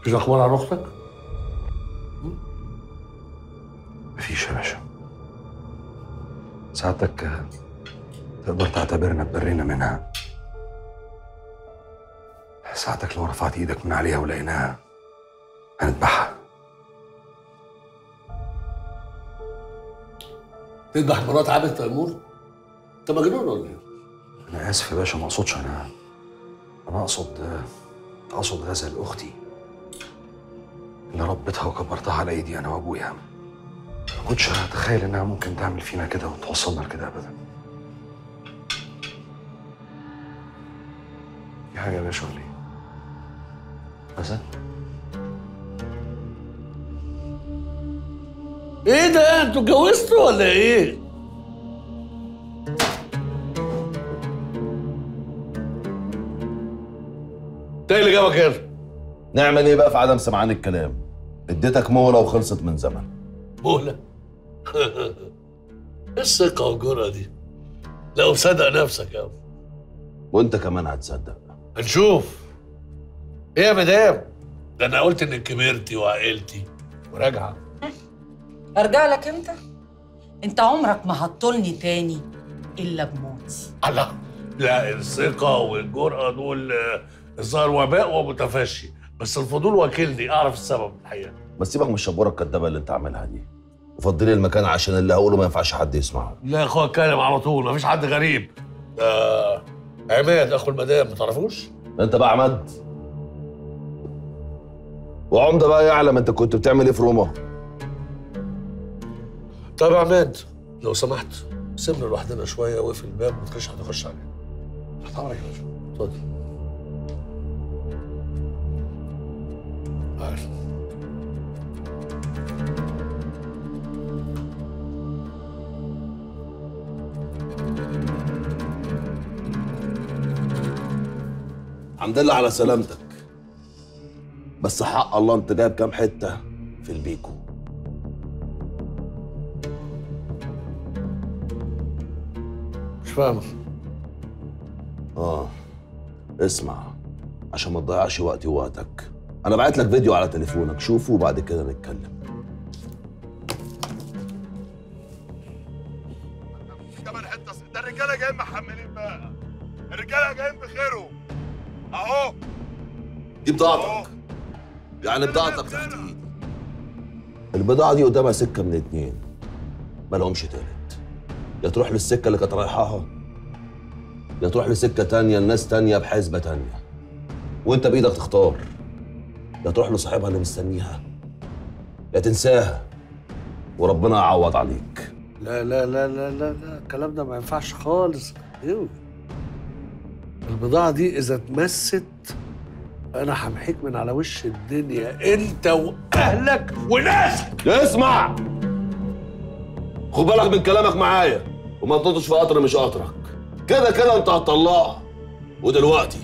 مفيش اخبار عن اختك؟ مفيش يا باشا سعادتك آه، تقدر تعتبرنا اتبرينا منها ساعتك لو رفعت ايدك من عليها ولقيناها هنذبحها تذبح مرات عابد تيمور؟ انت مجنون ولا ايه؟ انا اسف يا باشا ما اقصدش انا انا اقصد اقصد غزل اختي اللي ربيتها وكبرتها على ايدي انا وابويا ما كنتش اتخيل انها ممكن تعمل فينا كده وتوصلنا لكده ابدا في حاجه يا باشا ولا ايه؟ غزل ايه ده انتوا اتجوزتوا ولا ايه؟ انت إيه اللي جابك هنا؟ نعمل ايه بقى في عدم سمعان الكلام اديتك مهله وخلصت من زمن مهلة ايه الثقة والجرأة دي؟ لا مصدق نفسك يا أبو. وانت كمان هتصدق هنشوف ايه يا مدام؟ ده انا قلت انك كبرتي وعقلتي وراجعة ارجع لك امتى انت عمرك ما هتطولني تاني الا بموتي الله لا الثقة والجرأة دول آه، الظاهر وباء ومتفشي بس الفضول واكلني اعرف السبب الحقيقة بس سيبك من الشبوره الكدابه اللي انت عاملها دي وفضلي المكان عشان اللي هقوله ما ينفعش حد يسمعه لا يا اخويا اتكلم على طول مفيش حد غريب ده عماد اخو المدام ما تعرفوش؟ انت بقى عماد وعمده بقى يعلم انت كنت بتعمل ايه في روما طب يا عماد لو سمحت سيبنا لوحدنا شويه واقفل الباب ما تخش حد يخش علينا تحت امرك يا باشا اتفضل عارف الحمد لله على سلامتك بس حق الله انت جايب كام حته في البيكو مش فاهم اه اسمع عشان ما تضيعش وقتي ووقتك انا بعت لك فيديو على تليفونك شوفه وبعد كده نتكلم كمان حته ص- ده الرجاله جايين محملين بقى الرجاله جايين بخيرهم اهو دي بضاعتك يعني بضاعتك تحت ايدي البضاعه دي قدامها سكه من اتنين ما لهمش تالت يا تروح للسكه اللي كانت رايحاها يا تروح لسكه تانية لناس تانية بحسبه تانية وانت بايدك تختار يا تروح لصاحبها اللي مستنيها يا تنساها وربنا يعوض عليك لا لا لا لا لا لا الكلام ده ما ينفعش خالص ايوه البضاعة دي إذا اتمست أنا همحيك من على وش الدنيا أنت وأهلك وناسك اسمع خد بالك من كلامك معايا وما تنطش في قطر مش قطرك كده كده انت هتطلعها ودلوقتي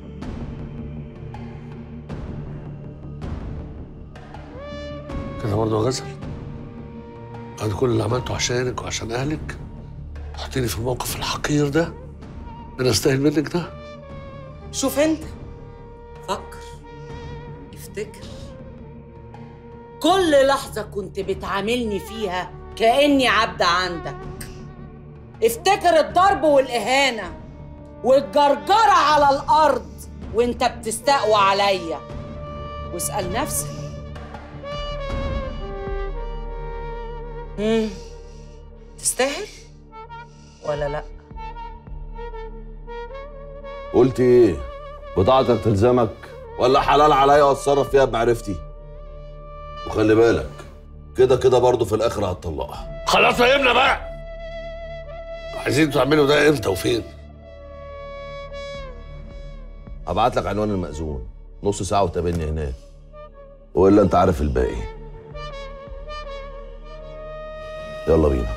كده برضه يا غزل بعد كل اللي عملته عشانك وعشان أهلك تحطيني في الموقف الحقير ده أنا أستاهل منك ده شوف انت فكر افتكر كل لحظة كنت بتعاملني فيها كأني عبد عندك افتكر الضرب والإهانة والجرجرة على الأرض وانت بتستقوى عليا واسأل نفسك مم. تستاهل ولا لأ؟ قلت ايه بضاعتك تلزمك ولا حلال عليا اتصرف فيها بمعرفتي وخلي بالك كده كده برضه في الاخر هتطلقها خلاص فهمنا بقى عايزين تعملوا ده امتى وفين هبعت لك عنوان المأذون نص ساعة وتقابلني هناك والا انت عارف الباقي يلا بينا